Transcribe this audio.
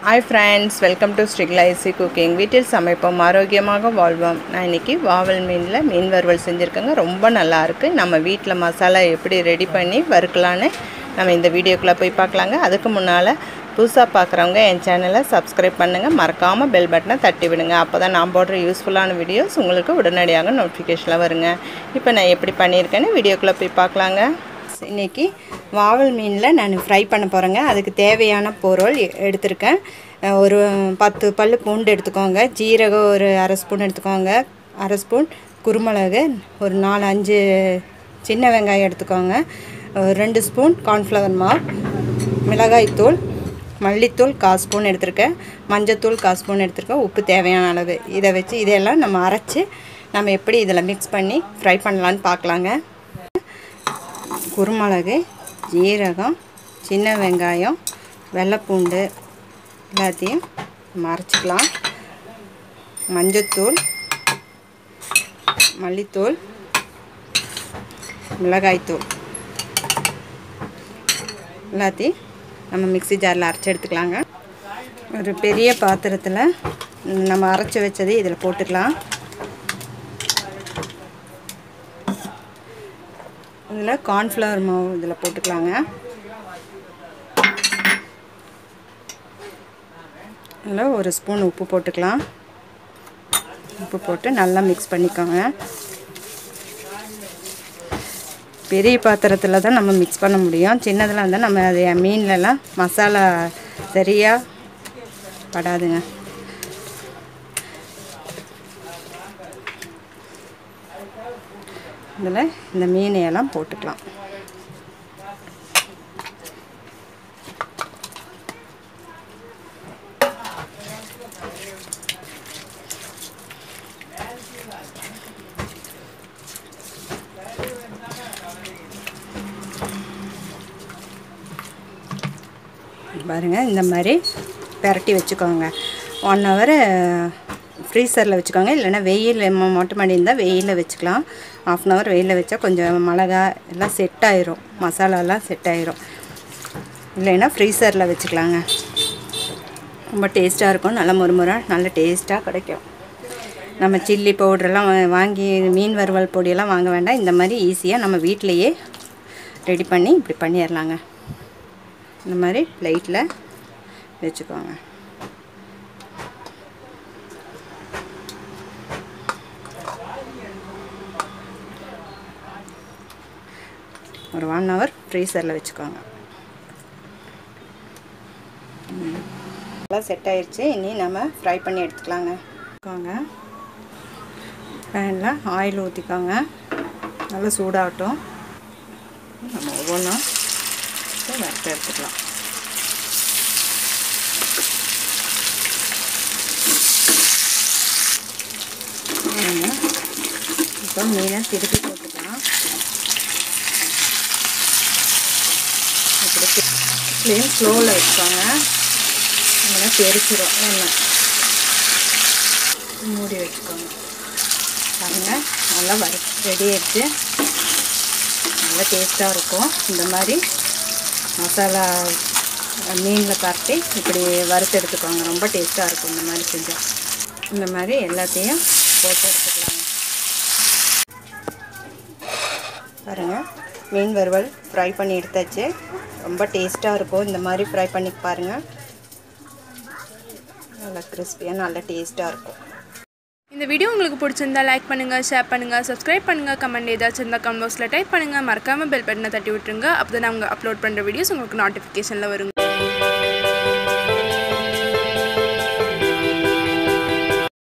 Hi friends welcome to ஸ்ட்ரிக்லா ஐசி cooking வீட்டில் சமைப்போம் ஆரோக்கியமாக வாழ்வோம் நான் இன்றைக்கி வாவல் மீனில் மீன் வறுவல் செஞ்சுருக்கேங்க ரொம்ப நல்லா இருக்குது நம்ம வீட்டில் மசாலா எப்படி ரெடி பண்ணி வறுக்கலான்னு நம்ம இந்த வீடியோக்குள்ளே போய் பார்க்கலாங்க அதுக்கு முன்னால் புதுசாக பார்க்குறவங்க என் சேனலை சப்ஸ்கிரைப் பண்ணுங்கள் மறக்காமல் பெல் பட்டனை தட்டி விடுங்க அப்போ தான் நான் போடுற யூஸ்ஃபுல்லான வீடியோஸ் உங்களுக்கு உடனடியாக நோட்டிஃபிகேஷனில் வருங்க இப்போ நான் எப்படி பண்ணியிருக்கேன்னு வீடியோக்குள்ளே போய் பார்க்கலாங்க இன்றைக்கி வாவல் மீனில் நான் ஃப்ரை பண்ண போகிறேங்க அதுக்கு தேவையான பொருள் எ- எடுத்திருக்கேன் அஹ் ஒரு பத்து பல் பூண்டு எடுத்துக்கோங்க ஜீரகம் ஒரு அரை ஸ்பூன் எடுத்துக்கோங்க அரை ஸ்பூன் குருமிளகு ஒரு நாலு அஞ்சு சின்ன வெங்காயம் எடுத்துக்கோங்க ஒரு ரெண்டு ஸ்பூன் கார்ன்ஃப்ளவர் மாவு மிளகாய்த்தூள் மல்லித்தூள் கால் ஸ்பூன் எடுத்திருக்கேன் மஞ்சத்தூள் கால் ஸ்பூன் எடுத்திருக்கேன் உப்பு தேவையான அளவு இதை வச்சு இதெல்லாம் நம்ம அரைச்சி நம்ம எப்படி இதில் மிக்ஸ் பண்ணி ஃப்ரை பண்ணலான்னு பார்க்கலாங்க குருமிளகு ஜீரகம் சின்ன வெங்காயம் வெள்ளைப்பூண்டு எல்லாத்தையும் நம்ம அரைச்சிக்கலாம் மஞ்சத்தூள் மல்லித்தூள் மிளகாய்த்தூள் எல்லாத்தையும் நம்ம மிக்ஸி ஜாரில் அரைச்சி எடுத்துக்கலாங்க ஒரு பெரிய பாத்திரத்தில் நம்ம அரைச்சி வச்சதை இதில் போட்டுக்கலாம் இதில் கார்ன்ஃப்ளவர் மாவு இதில் போட்டுக்கலாங்க இதில் ஒரு ஸ்பூன் உப்பு போட்டுக்கலாம் உப்பு போட்டு நல்லா மிக்ஸ் பண்ணிக்கோங்க பெரிய பாத்திரத்தில் தான் நம்ம மிக்ஸ் பண்ண முடியும் சின்னதில் வந்து நம்ம அது மீன்லலாம் மசாலா சரியாக படாதுங்க இதில் இந்த மீனையெல்லாம் போட்டுக்கலாம் பாருங்க இந்த மாதிரி பெரட்டி வச்சுக்கோங்க ஒன் ஹவர் ஃப்ரீசரில் வச்சுக்கோங்க இல்லைன்னா வெயில் மொ- மொட்டை மாடி இருந்தால் வெயிலில் வச்சுக்கலாம் ஆஃப் அன் ஹவர் வெயிலில் வச்சா கொஞ்சம் மிளகா எல்லாம் செட் ஆயிரும் மசாலாலாம் செட் ஆயிரும் இல்லைன்னா ஃப்ரீசரில் வச்சுக்கலாங்க ரொம்ப டேஸ்ட்டாக இருக்கும் நல்ல முறுமுறாக நல்ல டேஸ்ட்டாக கிடைக்கும் நம்ம சில்லி பவுடரெல்லாம் வாங்கி மீன் வறுவல் பொடியெல்லாம் வாங்க வேண்டாம் இந்த மாதிரி ஈஸியாக நம்ம வீட்டிலையே ரெடி பண்ணி இப்படி பண்ணிடலாங்க இந்த மாதிரி லைட்டில் வச்சுக்கோங்க ஒரு ஒன் ஹவர் ஃப்ரீசரில் வச்சுக்கோங்க ம். நல்லா செட் ஆயிடுச்சு இனி நம்ம ஃப்ரை பண்ணி எடுத்துக்கலாங்க வச்சுக்கோங்க பேனில் ஆயில் ஊற்றிக்கோங்க நல்லா சூடாகட்டும் நம்ம ஒவ்வொன்றா வறுத்து எடுத்துக்கலாம் பாருங்க. இப்போ மீனை திருப்பி போட்டுக்கலாம் அப்படி ஃப்ளேம் ஸ்லோவில் வச்சுக்கோங்க இல்லைன்னா தெரிச்சிடும் எண்ணெய் மூடி வச்சுக்கோங்க பாருங்கள் நல்லா வறு ரெடி ஆயிடுச்சு நல்லா டேஸ்ட்டாக இருக்கும் இந்த மாதிரி மசாலா மீனில் பரட்டி இப்படி வறுத்து எடுத்துக்கோங்க ரொம்ப டேஸ்ட்டாக இருக்கும் இந்த மாதிரி செஞ்சால் இந்த மாதிரி எல்லாத்தையும் போட்டு எடுத்துக்கலாங்க பாருங்கள் மீன் வறுவல் ஃப்ரை பண்ணி எடுத்தாச்சு ரொம்ப டேஸ்ட்டாக இருக்கும் இந்த மாதிரி ஃப்ரை பண்ணி பாருங்கள் நல்லா கிறிஸ்பியாக நல்லா டேஸ்ட்டாக இருக்கும் இந்த வீடியோ உங்களுக்கு பிடிச்சிருந்தா லைக் பண்ணுங்கள் ஷேர் பண்ணுங்கள் சப்ஸ்கிரைப் பண்ணுங்கள் கமெண்ட் ஏதாச்சும் இருந்தால் கமெண்ட் பாக்ஸில் டைப் பண்ணுங்கள் மறக்காமல் பெல் பட்டனை தட்டி விட்டுருங்க அப்போ தான் நாங்கள் அப்லோட் பண்ணுற வீடியோஸ் உங்களுக்கு நோட்டிஃபிகேஷனில் வருங்க